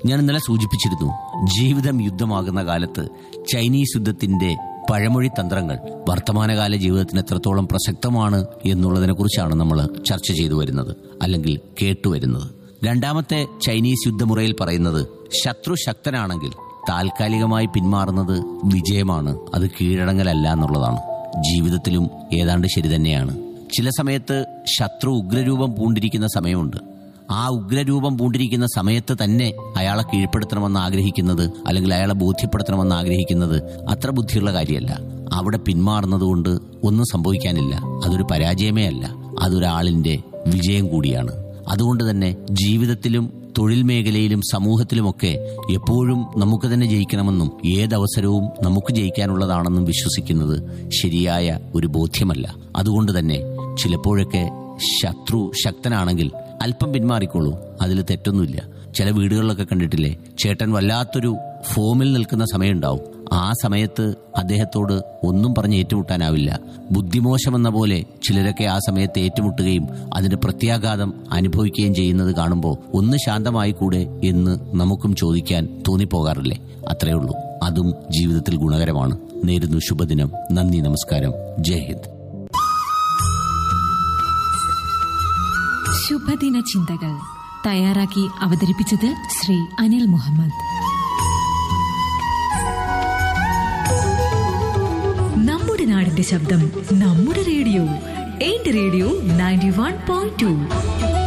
ഞാൻ ഇന്നലെ സൂചിപ്പിച്ചിരുന്നു ജീവിതം യുദ്ധമാകുന്ന കാലത്ത് ചൈനീസ് യുദ്ധത്തിന്റെ പഴമൊഴി തന്ത്രങ്ങൾ വർത്തമാനകാല ജീവിതത്തിന് എത്രത്തോളം പ്രസക്തമാണ് എന്നുള്ളതിനെക്കുറിച്ചാണ് നമ്മൾ ചർച്ച ചെയ്തു വരുന്നത് അല്ലെങ്കിൽ കേട്ടുവരുന്നത് രണ്ടാമത്തെ ചൈനീസ് യുദ്ധമുറയിൽ പറയുന്നത് ശത്രു ശക്തനാണെങ്കിൽ താൽക്കാലികമായി പിന്മാറുന്നത് വിജയമാണ് അത് കീഴടങ്ങലല്ല എന്നുള്ളതാണ് ജീവിതത്തിലും ഏതാണ്ട് ശരി തന്നെയാണ് ചില സമയത്ത് ശത്രു ഉഗ്രരൂപം പൂണ്ടിരിക്കുന്ന സമയമുണ്ട് ആ ഉഗ്രരൂപം പൂണ്ടിരിക്കുന്ന സമയത്ത് തന്നെ അയാളെ കീഴ്പ്പെടുത്തണമെന്ന് ആഗ്രഹിക്കുന്നത് അല്ലെങ്കിൽ അയാളെ ബോധ്യപ്പെടുത്തണമെന്ന് ആഗ്രഹിക്കുന്നത് അത്ര ബുദ്ധിയുള്ള കാര്യമല്ല അവിടെ പിന്മാറുന്നത് കൊണ്ട് ഒന്നും സംഭവിക്കാനില്ല അതൊരു പരാജയമേ അല്ല അതൊരാളിന്റെ വിജയം കൂടിയാണ് അതുകൊണ്ട് തന്നെ ജീവിതത്തിലും തൊഴിൽ മേഖലയിലും സമൂഹത്തിലുമൊക്കെ എപ്പോഴും നമുക്ക് തന്നെ ജയിക്കണമെന്നും ഏതവസരവും നമുക്ക് ജയിക്കാനുള്ളതാണെന്നും വിശ്വസിക്കുന്നത് ശരിയായ ഒരു ബോധ്യമല്ല അതുകൊണ്ട് തന്നെ ചിലപ്പോഴൊക്കെ ശത്രു ശക്തനാണെങ്കിൽ അല്പം പിന്മാറിക്കോളൂ അതിൽ തെറ്റൊന്നുമില്ല ചില വീടുകളിലൊക്കെ കണ്ടിട്ടില്ലേ ചേട്ടൻ വല്ലാത്തൊരു ഫോമിൽ നിൽക്കുന്ന സമയമുണ്ടാവും ആ സമയത്ത് അദ്ദേഹത്തോട് ഒന്നും പറഞ്ഞ് ഏറ്റുമുട്ടാനാവില്ല ബുദ്ധിമോശമെന്ന പോലെ ചിലരൊക്കെ ആ സമയത്ത് ഏറ്റുമുട്ടുകയും അതിന്റെ പ്രത്യാഘാതം അനുഭവിക്കുകയും ചെയ്യുന്നത് കാണുമ്പോൾ ഒന്ന് ശാന്തമായി കൂടെ എന്ന് നമുക്കും ചോദിക്കാൻ തോന്നിപ്പോകാറില്ലേ അത്രയേ ഉള്ളൂ അതും ജീവിതത്തിൽ ഗുണകരമാണ് നേരുന്നു ശുഭദിനം നന്ദി നമസ്കാരം ജയ് ഹിന്ദ് ശുഭദിന ചിന്തകൾ തയ്യാറാക്കി അവതരിപ്പിച്ചത് ശ്രീ അനിൽ മുഹമ്മദ് നമ്മുടെ നാടിന്റെ ശബ്ദം നമ്മുടെ റേഡിയോ എന്റെ radio ninety one point to